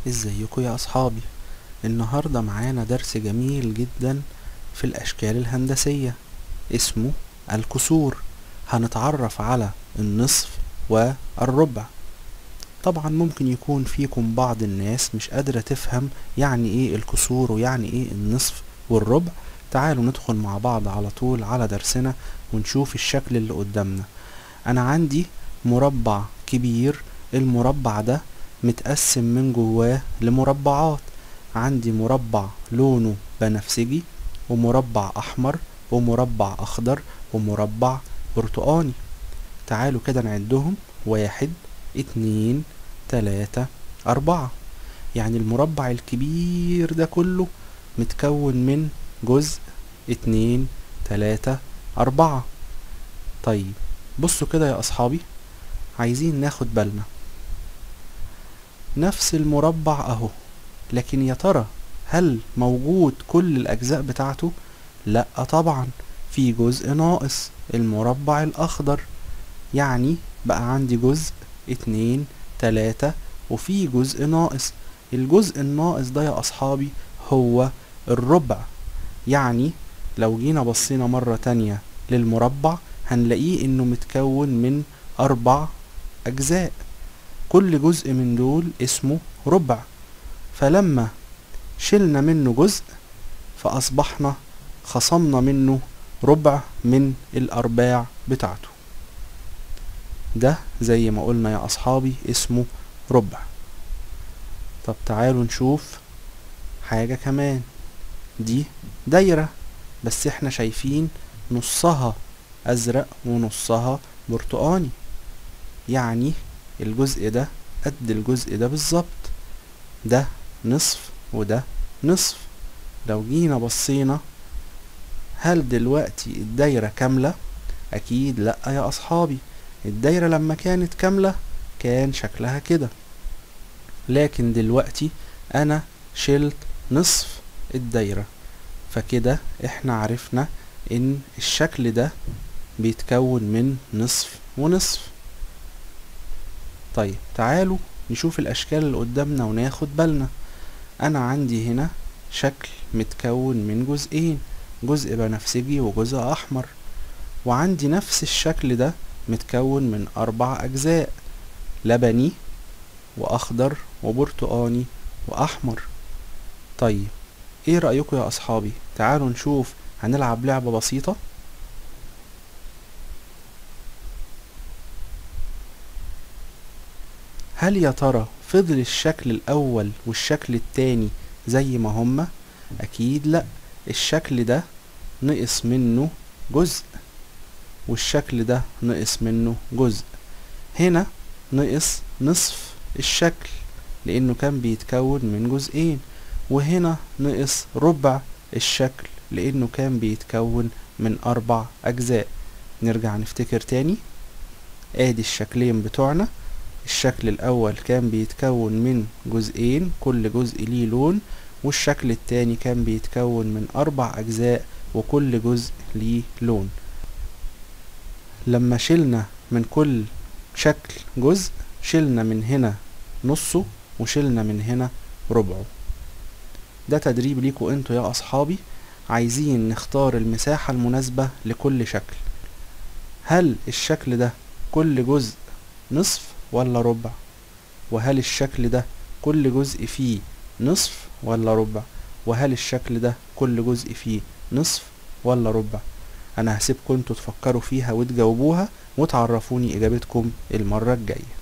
ازيكم يا اصحابي النهارده معانا درس جميل جدا في الاشكال الهندسيه اسمه الكسور هنتعرف على النصف والربع طبعا ممكن يكون فيكم بعض الناس مش قادرة تفهم يعني ايه الكسور ويعني ايه النصف والربع تعالوا ندخل مع بعض على طول على درسنا ونشوف الشكل اللي قدامنا انا عندي مربع كبير المربع ده متقسم من جواه لمربعات عندي مربع لونه بنفسجي ومربع احمر ومربع اخضر ومربع برتقاني تعالوا كده نعدهم واحد اتنين تلاتة اربعة يعني المربع الكبير ده كله متكون من جزء اتنين تلاتة اربعة طيب بصوا كده يا اصحابي عايزين ناخد بالنا نفس المربع اهو لكن يا ترى هل موجود كل الاجزاء بتاعته لا طبعا في جزء ناقص المربع الاخضر يعني بقى عندي جزء اتنين تلاتة وفي جزء ناقص الجزء الناقص ده يا اصحابي هو الربع يعني لو جينا بصينا مرة تانية للمربع هنلاقيه انه متكون من اربع اجزاء كل جزء من دول اسمه ربع فلما شلنا منه جزء فأصبحنا خصمنا منه ربع من الأرباع بتاعته ده زي ما قلنا يا أصحابي اسمه ربع طب تعالوا نشوف حاجة كمان دي دايرة بس احنا شايفين نصها أزرق ونصها برتقاني يعني الجزء ده قد الجزء ده بالظبط ده نصف وده نصف لو جينا بصينا هل دلوقتي الدايرة كاملة اكيد لا يا اصحابي الدايرة لما كانت كاملة كان شكلها كده لكن دلوقتي انا شلت نصف الدايرة فكده احنا عرفنا ان الشكل ده بيتكون من نصف ونصف طيب تعالوا نشوف الاشكال اللي قدامنا وناخد بالنا انا عندي هنا شكل متكون من جزئين جزء بنفسجي وجزء احمر وعندي نفس الشكل ده متكون من اربع اجزاء لبني واخضر وبرتقاني واحمر طيب ايه رأيكم يا اصحابي تعالوا نشوف هنلعب لعبة بسيطة هل يا ترى فضل الشكل الاول والشكل التاني زي ما هما اكيد لا الشكل ده نقص منه جزء والشكل ده نقص منه جزء هنا نقص نصف الشكل لانه كان بيتكون من جزئين وهنا نقص ربع الشكل لانه كان بيتكون من اربع اجزاء نرجع نفتكر تاني ادي الشكلين بتوعنا الشكل الأول كان بيتكون من جزئين كل جزء ليه لون والشكل التاني كان بيتكون من أربع أجزاء وكل جزء ليه لون لما شلنا من كل شكل جزء شلنا من هنا نصه وشلنا من هنا ربعه ده تدريب ليكوا انتوا يا أصحابي عايزين نختار المساحة المناسبة لكل شكل هل الشكل ده كل جزء نصف ولا ربع وهل الشكل ده كل جزء فيه نصف ولا ربع وهل الشكل ده كل جزء فيه نصف ولا ربع انا هسيبكم انتوا تفكروا فيها وتجاوبوها وتعرفوني اجابتكم المرة الجاية